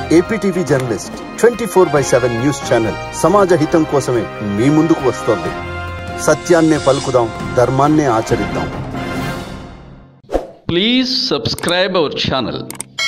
APTV journalist twenty four by seven news channel సమాజ హితం కోసమే మీ ముందుకు వస్తోంది సత్యాన్నే పలుకుదాం ధర్మాన్నే ఆచరిద్దాం Please subscribe our channel.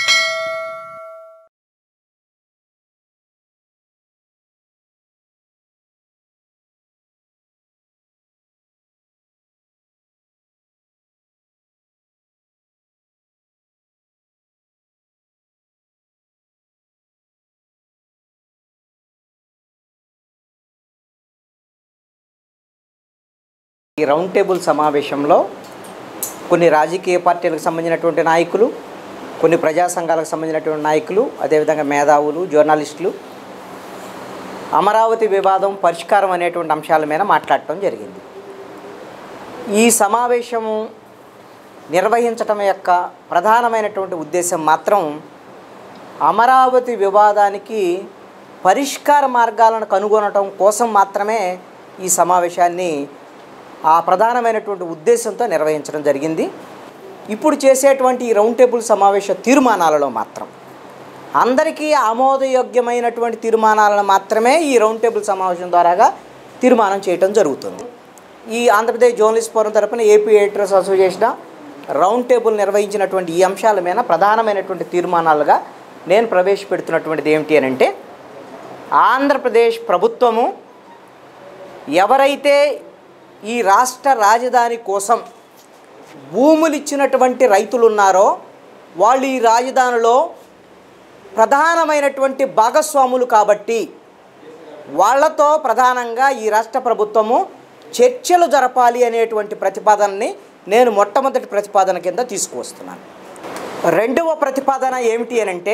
ఈ రౌండ్ టేబుల్ సమావేశంలో కొన్ని రాజకీయ పార్టీలకు సంబంధించినటువంటి నాయకులు కొన్ని ప్రజా సంఘాలకు సంబంధించినటువంటి నాయకులు అదేవిధంగా మేధావులు జర్నలిస్టులు అమరావతి వివాదం పరిష్కారం అనేటువంటి అంశాల మీద మాట్లాడటం జరిగింది ఈ సమావేశము నిర్వహించటం యొక్క ప్రధానమైనటువంటి ఉద్దేశం మాత్రం అమరావతి వివాదానికి పరిష్కార మార్గాలను కనుగొనటం కోసం మాత్రమే ఈ సమావేశాన్ని ఆ ప్రధానమైనటువంటి ఉద్దేశంతో నిర్వహించడం జరిగింది ఇప్పుడు చేసేటువంటి ఈ రౌండ్ టేబుల్ సమావేశ తీర్మానాలలో మాత్రం అందరికీ ఆమోదయోగ్యమైనటువంటి తీర్మానాలను మాత్రమే ఈ రౌండ్ టేబుల్ సమావేశం ద్వారాగా తీర్మానం చేయటం జరుగుతుంది ఈ ఆంధ్రప్రదేశ్ జర్నలిస్ట్ ఫోరం తరపున AP editors association round table నిర్వహించినటువంటి ఈ అంశాల మీద ప్రధానమైనటువంటి తీర్మానాలుగా నేను ప్రవేశపెడుతున్నటువంటిది ఏమిటి అని అంటే ఆంధ్రప్రదేశ్ ప్రభుత్వము ఎవరైతే ఈ రాష్ట్ర రాజధాని కోసం భూములు ఇచ్చినటువంటి రైతులు ఉన్నారో వాళ్ళు ఈ రాజధానిలో ప్రధానమైనటువంటి భాగస్వాములు కాబట్టి వాళ్ళతో ప్రధానంగా ఈ రాష్ట్ర ప్రభుత్వము చర్చలు జరపాలి అనేటువంటి ప్రతిపాదనని నేను మొట్టమొదటి ప్రతిపాదన కింద తీసుకువస్తున్నాను రెండవ ప్రతిపాదన ఏమిటి అని అంటే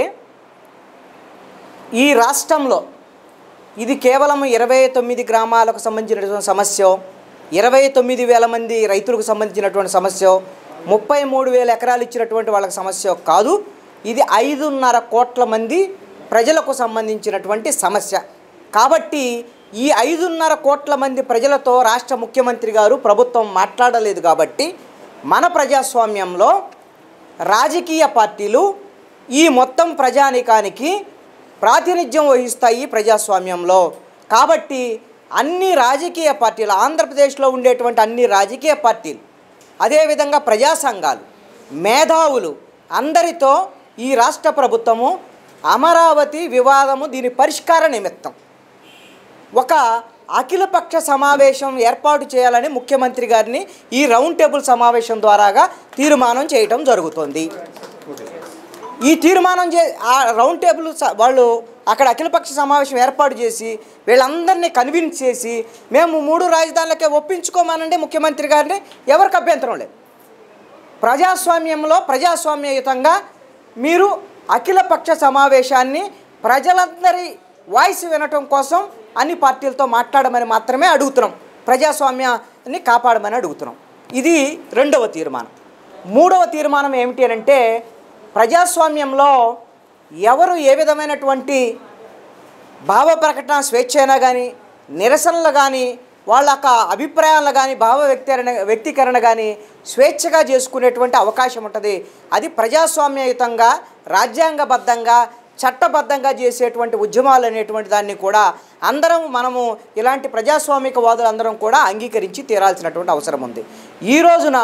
ఈ రాష్ట్రంలో ఇది కేవలం ఇరవై తొమ్మిది గ్రామాలకు సంబంధించినటువంటి సమస్య ఇరవై తొమ్మిది వేల మంది రైతులకు సంబంధించినటువంటి సమస్య ముప్పై మూడు వేల ఎకరాలు ఇచ్చినటువంటి వాళ్ళకి సమస్య కాదు ఇది ఐదున్నర కోట్ల మంది ప్రజలకు సంబంధించినటువంటి సమస్య కాబట్టి ఈ ఐదున్నర కోట్ల మంది ప్రజలతో రాష్ట్ర ముఖ్యమంత్రి గారు ప్రభుత్వం మాట్లాడలేదు కాబట్టి మన ప్రజాస్వామ్యంలో రాజకీయ పార్టీలు ఈ మొత్తం ప్రజానికానికి ప్రాతినిధ్యం వహిస్తాయి ప్రజాస్వామ్యంలో కాబట్టి అన్ని రాజకీయ పార్టీలు ఆంధ్రప్రదేశ్లో ఉండేటువంటి అన్ని రాజకీయ పార్టీలు అదేవిధంగా ప్రజా సంఘాలు మేధావులు అందరితో ఈ రాష్ట్ర ప్రభుత్వము అమరావతి వివాదము దీని పరిష్కార నిమిత్తం ఒక అఖిలపక్ష సమావేశం ఏర్పాటు చేయాలని ముఖ్యమంత్రి గారిని ఈ రౌండ్ టేబుల్ సమావేశం ద్వారాగా తీర్మానం చేయటం జరుగుతుంది ఈ తీర్మానం చే ఆ రౌండ్ టేబుల్ స- వాళ్ళు అక్కడ అఖిలపక్ష సమావేశం ఏర్పాటు చేసి వీళ్ళందరినీ కన్విన్స్ చేసి మేము మూడు రాజధానులకే ఒప్పించుకోమనండి ముఖ్యమంత్రి గారిని ఎవరికి అభ్యంతరం లేదు ప్రజాస్వామ్యంలో ప్రజాస్వామ్యయుతంగా మీరు అఖిలపక్ష సమావేశాన్ని ప్రజలందరి వాయిస్ వినటం కోసం అన్ని పార్టీలతో మాట్లాడమని మాత్రమే అడుగుతున్నాం ప్రజాస్వామ్యాన్ని కాపాడమని అడుగుతున్నాం ఇది రెండవ తీర్మానం మూడవ తీర్మానం ఏమిటి అని అంటే ప్రజాస్వామ్యంలో ఎవరు ఏ విధమైనటువంటి భావ ప్రకటన స్వేచ్ఛ అయినా కానీ నిరసనలు కానీ వాళ్ళ యొక్క అభిప్రాయాలు కానీ భావ వ్యక్తీకరణ వ్యక్తీకరణ కానీ స్వేచ్ఛగా చేసుకునేటువంటి అవకాశం ఉంటుంది అది ప్రజాస్వామ్యయుతంగా రాజ్యాంగబద్ధంగా చట్టబద్ధంగా చేసేటువంటి ఉద్యమాలు అనేటువంటి దాన్ని కూడా అందరం మనము ఇలాంటి ప్రజాస్వామిక వాదులు అందరం కూడా అంగీకరించి తీరాల్సినటువంటి అవసరం ఉంది ఈ రోజున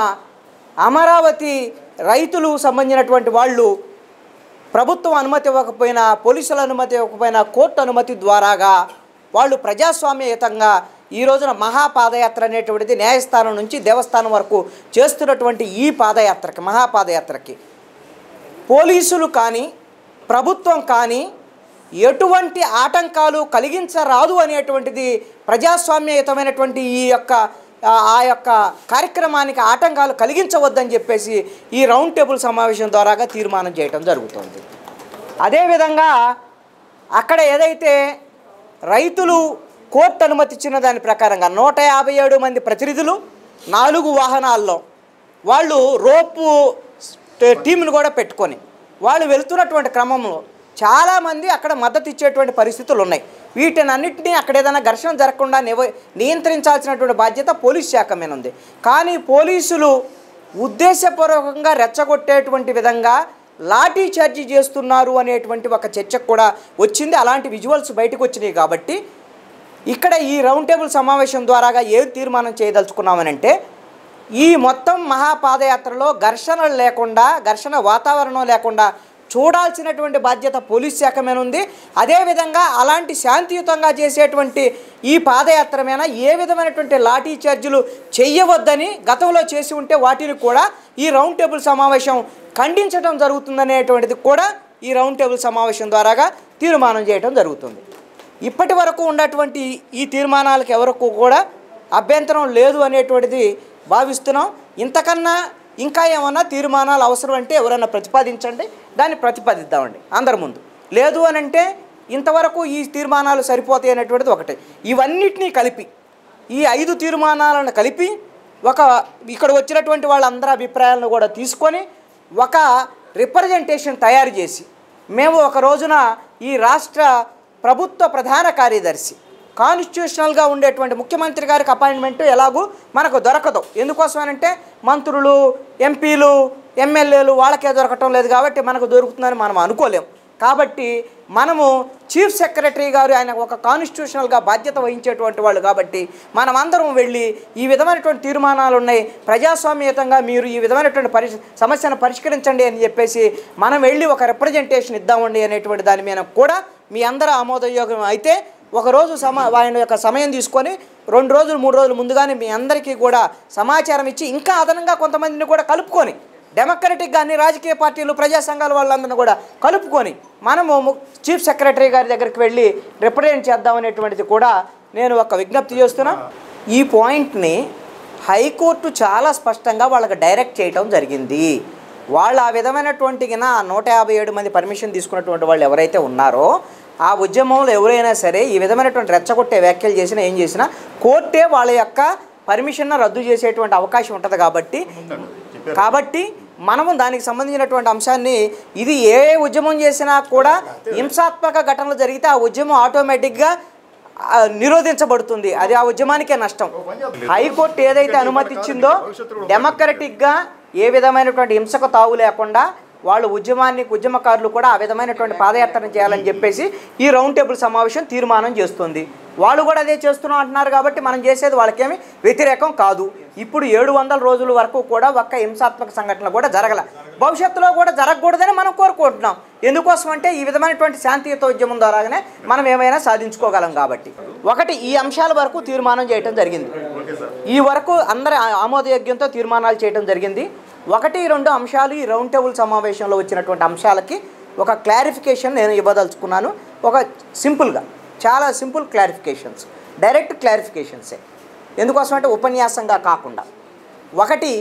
అమరావతి రైతులు సంబంధించినటువంటి వాళ్ళు ప్రభుత్వం అనుమతి ఇవ్వకపోయినా పోలీసుల అనుమతి ఇవ్వకపోయినా కోర్టు అనుమతి ద్వారాగా వాళ్ళు ప్రజాస్వామ్యయుతంగా ఈ రోజున మహాపాదయాత్ర అనేటువంటిది న్యాయస్థానం నుంచి దేవస్థానం వరకు చేస్తున్నటువంటి ఈ పాదయాత్రకి మహాపాదయాత్రకి పోలీసులు కానీ ప్రభుత్వం కానీ ఎటువంటి ఆటంకాలు కలిగించరాదు అనేటువంటిది ప్రజాస్వామ్యయుతమైనటువంటి ఈ యొక్క ఆ ఆ యొక్క కార్యక్రమానికి ఆటంకాలు కలిగించవద్దని చెప్పేసి ఈ రౌండ్ టేబుల్ సమావేశం ద్వారాగా తీర్మానం చేయటం జరుగుతుంది అదేవిధంగా అక్కడ ఏదైతే రైతులు కోర్టు అనుమతి ఇచ్చిన దాని ప్రకారంగా నూట యాభై ఏడు మంది ప్రతినిధులు నాలుగు వాహనాల్లో వాళ్ళు రోపు ట- టీంను కూడా పెట్టుకొని వాళ్ళు వెళ్తున్నటువంటి క్రమంలో చాలామంది అక్కడ మద్దతు ఇచ్చేటువంటి పరిస్థితులు ఉన్నాయి వీటిని అన్నింటినీ అక్కడ ఏదైనా ఘర్షణ జరగకుండా నివ నియంత్రించాల్సినటువంటి బాధ్యత పోలీస్ శాఖ మీద ఉంది కానీ పోలీసులు ఉద్దేశపూర్వకంగా రెచ్చగొట్టేటువంటి విధంగా లాఠీ చార్జీ చేస్తున్నారు అనేటువంటి ఒక చర్చ కూడా వచ్చింది అలాంటి విజువల్స్ బయటకు వచ్చినాయి కాబట్టి ఇక్కడ ఈ రౌండ్ టేబుల్ సమావేశం ద్వారాగా ఏం తీర్మానం చేయదలుచుకున్నామనంటే ఈ మొత్తం మహాపాదయాత్రలో ఘర్షణలు లేకుండా ఘర్షణ వాతావరణం లేకుండా చూడాల్సినటువంటి బాధ్యత పోలీస్ శాఖ మీద ఉంది అదేవిధంగా అలాంటి శాంతియుతంగా చేసేటువంటి ఈ పాదయాత్ర మీద ఏ విధమైనటువంటి లాఠీ చార్జీలు చెయ్యవద్దని గతంలో చేసి ఉంటే వాటిని కూడా ఈ రౌండ్ టేబుల్ సమావేశం ఖండించడం జరుగుతుందనేటువంటిది కూడా ఈ రౌండ్ టేబుల్ సమావేశం ద్వారాగా తీర్మానం చేయడం జరుగుతుంది ఇప్పటి వరకు ఉన్నటువంటి ఈ తీర్మానాలకు ఎవరికి కూడా అభ్యంతరం లేదు అనేటువంటిది భావిస్తున్నాం ఇంతకన్నా ఇంకా ఏమన్నా తీర్మానాలు అవసరం అంటే ఎవరైనా ప్రతిపాదించండి దాన్ని ప్రతిపాదిద్దామండి అందరి ముందు లేదు అని అంటే ఇంతవరకు ఈ తీర్మానాలు సరిపోతాయి అనేటువంటిది ఒకటి ఇవన్నిటినీ కలిపి ఈ ఐదు తీర్మానాలను కలిపి ఒక ఇక్కడ వచ్చినటువంటి వాళ్ళందరి అభిప్రాయాలను కూడా తీసుకొని ఒక రిప్రజెంటేషన్ తయారు చేసి మేము ఒక రోజున ఈ రాష్ట్ర ప్రభుత్వ ప్రధాన కార్యదర్శి కాన్స్టిట్యూషనల్గా ఉండేటువంటి ముఖ్యమంత్రి గారికి అపాయింట్మెంట్ ఎలాగూ మనకు దొరకదు ఎందుకోసం అంటే మంత్రులు ఎంపీలు ఎమ్మెల్యేలు వాళ్ళకే దొరకటం లేదు కాబట్టి మనకు దొరుకుతుందని మనం అనుకోలేం కాబట్టి మనము చీఫ్ సెక్రటరీ గారు ఆయన ఒక కాన్స్టిట్యూషనల్గా బాధ్యత వహించేటువంటి వాళ్ళు కాబట్టి మనం అందరం వెళ్ళి ఈ విధమైనటువంటి తీర్మానాలు ఉన్నాయి ప్రజాస్వామ్యతంగా మీరు ఈ విధమైనటువంటి పరి సమస్యను పరిష్కరించండి అని చెప్పేసి మనం వెళ్ళి ఒక రిప్రజెంటేషన్ ఇద్దామండి అనేటువంటి దాని మీద కూడా మీ అందరూ ఆమోదయోగం అయితే ఒకరోజు సమా ఆయన యొక్క సమయం తీసుకొని రెండు రోజులు మూడు రోజులు ముందుగానే మీ అందరికీ కూడా సమాచారం ఇచ్చి ఇంకా అదనంగా కొంతమందిని కూడా కలుపుకొని డెమోక్రటిక్ కానీ రాజకీయ పార్టీలు ప్రజా సంఘాల వాళ్ళందరినీ కూడా కలుపుకొని మనము ము- చీఫ్ సెక్రటరీ గారి దగ్గరికి వెళ్ళి రిప్రజెంట్ చేద్దామనేటువంటిది కూడా నేను ఒక విజ్ఞప్తి చేస్తున్నా ఈ పాయింట్ని హైకోర్టు చాలా స్పష్టంగా వాళ్ళకి డైరెక్ట్ చేయటం జరిగింది వాళ్ళు ఆ విధమైనటువంటి గిన ఆ నూట యాభై ఏడు మంది పర్మిషన్ తీసుకున్నటువంటి వాళ్ళు ఎవరైతే ఉన్నారో ఆ ఉద్యమంలో ఎవరైనా సరే ఈ విధమైనటువంటి రెచ్చగొట్టే వ్యాఖ్యలు చేసినా ఏం చేసినా కోర్టే వాళ్ళ యొక్క పర్మిషన్ రద్దు చేసేటువంటి అవకాశం ఉంటుంది కాబట్టి కాబట్టి మనము దానికి సంబంధించినటువంటి అంశాన్ని ఇది ఏ ఉద్యమం చేసినా కూడా హింసాత్మక ఘటనలు జరిగితే ఆ ఉద్యమం ఆటోమేటిక్గా ఆ, నిరోధించబడుతుంది అది ఆ ఉద్యమానికే నష్టం హైకోర్టు ఏదైతే అనుమతి ఇచ్చిందో డెమోక్రటిక్గా ఏ విధమైనటువంటి హింసకు తావు లేకుండా వాళ్ళు ఉద్యమాన్ని ఉద్యమకారులు కూడా ఆ విధమైనటువంటి పాదయాత్ర చేయాలని చెప్పేసి ఈ రౌండ్ టేబుల్ సమావేశం తీర్మానం చేస్తుంది వాళ్ళు కూడా అదే చేస్తున్నాం అంటున్నారు కాబట్టి మనం చేసేది వాళ్ళకేమి వ్యతిరేకం కాదు ఇప్పుడు ఏడు వందల రోజుల వరకు కూడా ఒక్క హింసాత్మక సంఘటనలు కూడా జరగల భవిష్యత్తులో కూడా జరగకూడదని మనం కోరుకుంటున్నాం ఎందుకోసం అంటే ఈ విధమైనటువంటి శాంతియుత ఉద్యమం ద్వారానే మనం ఏమైనా సాధించుకోగలం కాబట్టి ఒకటి ఈ అంశాల వరకు తీర్మానం చేయటం జరిగింది ఈ వరకు అందరి ఆ- ఆమోదయోగ్యంతో తీర్మానాలు చేయడం జరిగింది ఒకటి రెండు అంశాలు ఈ రౌండ్ టేబుల్ సమావేశంలో వచ్చినటువంటి అంశాలకి ఒక క్లారిఫికేషన్ నేను ఇవ్వదలుచుకున్నాను ఒక సింపుల్గా చాలా సింపుల్ క్లారిఫికేషన్స్ డైరెక్ట్ క్లారిఫికేషన్సే ఎందుకోసం అంటే ఉపన్యాసంగా కాకుండా ఒకటి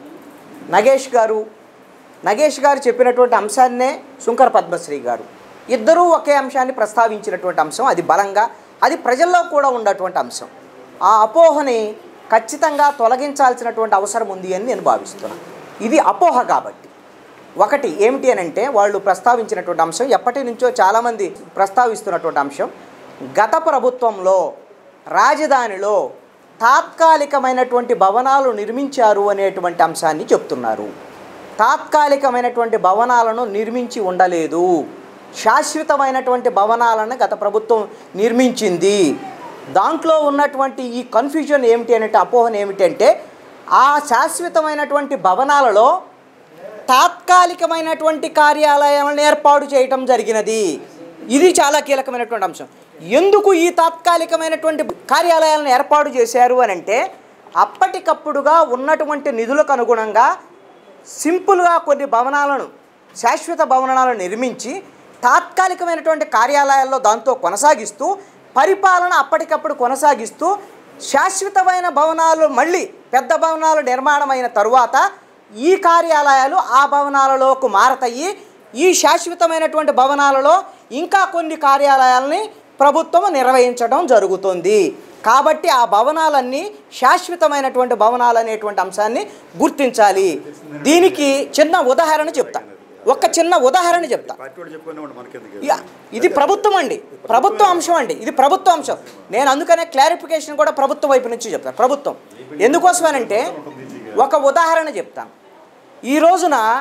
నగేష్ గారు నగేష్ గారు చెప్పినటువంటి అంశాన్నే శుంకర పద్మశ్రీ గారు ఇద్దరూ ఒకే అంశాన్ని ప్రస్తావించినటువంటి అంశం అది బలంగా అది ప్రజల్లో కూడా ఉన్నటువంటి అంశం ఆ అపోహని ఖచ్చితంగా తొలగించాల్సినటువంటి అవసరం ఉంది అని నేను భావిస్తున్నాను ఇది అపోహ కాబట్టి ఒకటి ఏమిటి అని అంటే వాళ్ళు ప్రస్తావించినటువంటి అంశం ఎప్పటి నుంచో చాలామంది ప్రస్తావిస్తున్నటువంటి అంశం గత ప్రభుత్వంలో రాజధానిలో తాత్కాలికమైనటువంటి భవనాలు నిర్మించారు అనేటువంటి అంశాన్ని చెప్తున్నారు తాత్కాలికమైనటువంటి భవనాలను నిర్మించి ఉండలేదు శాశ్వతమైనటువంటి భవనాలను గత ప్రభుత్వం నిర్మించింది దాంట్లో ఉన్నటువంటి ఈ కన్ఫ్యూజన్ ఏమిటి అంటే అపోహన ఏమిటంటే ఆ శాశ్వతమైనటువంటి భవనాలలో తాత్కాలికమైనటువంటి కార్యాలయాలను ఏర్పాటు చేయటం జరిగినది ఇది చాలా కీలకమైనటువంటి అంశం ఎందుకు ఈ తాత్కాలికమైనటువంటి కార్యాలయాలను ఏర్పాటు చేశారు అని అంటే అప్పటికప్పుడుగా ఉన్నటువంటి నిధులకు అనుగుణంగా సింపుల్గా కొన్ని భవనాలను శాశ్వత భవనాలను నిర్మించి తాత్కాలికమైనటువంటి కార్యాలయాల్లో దాంతో కొనసాగిస్తూ పరిపాలన అప్పటికప్పుడు కొనసాగిస్తూ శాశ్వతమైన భవనాలు మళ్ళీ పెద్ద భవనాలు నిర్మాణమైన తరువాత ఈ కార్యాలయాలు ఆ భవనాలలోకి మారతాయి ఈ శాశ్వతమైనటువంటి భవనాలలో ఇంకా కొన్ని కార్యాలయాలని ప్రభుత్వం నిర్వహించడం జరుగుతుంది కాబట్టి ఆ భవనాలన్నీ శాశ్వతమైనటువంటి భవనాలు అనేటువంటి అంశాన్ని గుర్తించాలి దీనికి చిన్న ఉదాహరణ చెప్తా ఒక చిన్న ఉదాహరణ చెప్తా పార్టీ వాడు చెప్పుకునేవాడు మనకెందుకు యా, ఇది ప్రభుత్వం అండి ప్రభుత్వ అంశం అండి ఇది ప్రభుత్వ అంశం నేను అందుకనే క్లారిఫికేషన్ కూడా ప్రభుత్వం వైపు నుంచి చెప్తాను ప్రభుత్వం ఎందుకోసమనంటే ఒక ఉదాహరణ చెప్తాను ఈ రోజున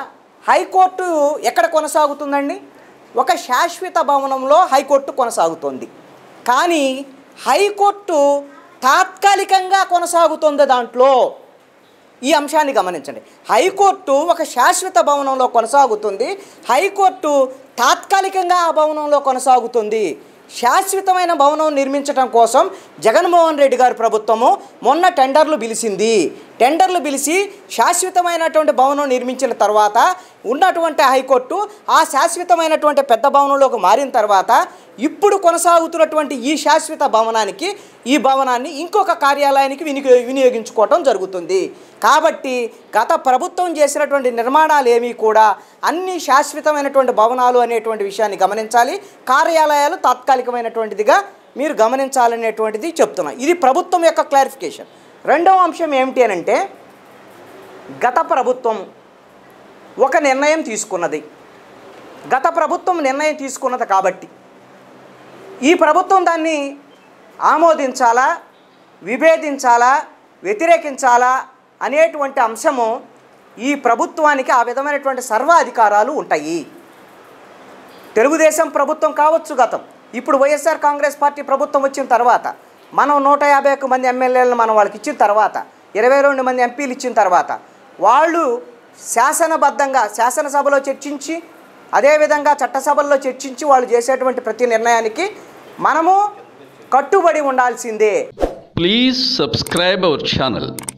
హైకోర్టు ఎక్కడ కొనసాగుతుందండి ఒక శాశ్వత భవనంలో హైకోర్టు కొనసాగుతుంది కానీ హైకోర్టు తాత్కాలికంగా కొనసాగుతుంది దాంట్లో ఈ అంశాన్ని గమనించండి హైకోర్టు ఒక శాశ్వత భవనంలో కొనసాగుతుంది హైకోర్టు తాత్కాలికంగా ఆ భవనంలో కొనసాగుతుంది శాశ్వతమైన భవనం నిర్మించడం కోసం జగన్మోహన్ రెడ్డి గారి ప్రభుత్వము మొన్న టెండర్లు పిలిచింది టెండర్లు పిలిచి శాశ్వతమైనటువంటి భవనం నిర్మించిన తర్వాత ఉన్నటువంటి హైకోర్టు ఆ శాశ్వతమైనటువంటి పెద్ద భవనంలోకి మారిన తర్వాత ఇప్పుడు కొనసాగుతున్నటువంటి ఈ శాశ్వత భవనానికి ఈ భవనాన్ని ఇంకొక కార్యాలయానికి వినియోగ వినియోగించుకోవటం జరుగుతుంది కాబట్టి గత ప్రభుత్వం చేసినటువంటి నిర్మాణాలు ఏమీ కూడా అన్ని శాశ్వతమైనటువంటి భవనాలు అనేటువంటి విషయాన్ని గమనించాలి కార్యాలయాలు తాత్కాలికమైనటువంటిదిగా మీరు గమనించాలనేటువంటిది చెప్తున్నాం ఇది ప్రభుత్వం యొక్క క్లారిఫికేషన్ రెండవ అంశం ఏమిటి అని అంటే గత ప్రభుత్వం ఒక నిర్ణయం తీసుకున్నది గత ప్రభుత్వం నిర్ణయం తీసుకున్నది కాబట్టి ఈ ప్రభుత్వం దాన్ని ఆమోదించాలా విభేదించాలా వ్యతిరేకించాలా అనేటువంటి అంశము ఈ ప్రభుత్వానికి ఆ విధమైనటువంటి సర్వ అధికారాలు ఉంటాయి తెలుగుదేశం ప్రభుత్వం కావచ్చు గతం ఇప్పుడు వైఎస్ఆర్ కాంగ్రెస్ పార్టీ ప్రభుత్వం వచ్చిన తర్వాత మనం నూట యాభై ఒక్క మంది ఎమ్మెల్యేలను మనం వాళ్ళకి ఇచ్చిన తర్వాత ఇరవై రెండు మంది ఎంపీలు ఇచ్చిన తర్వాత వాళ్ళు శాసనబద్ధంగా శాసనసభలో చర్చించి అదేవిధంగా చట్టసభల్లో చర్చించి వాళ్ళు చేసేటువంటి ప్రతి నిర్ణయానికి మనము కట్టుబడి ఉండాల్సిందే Please subscribe our channel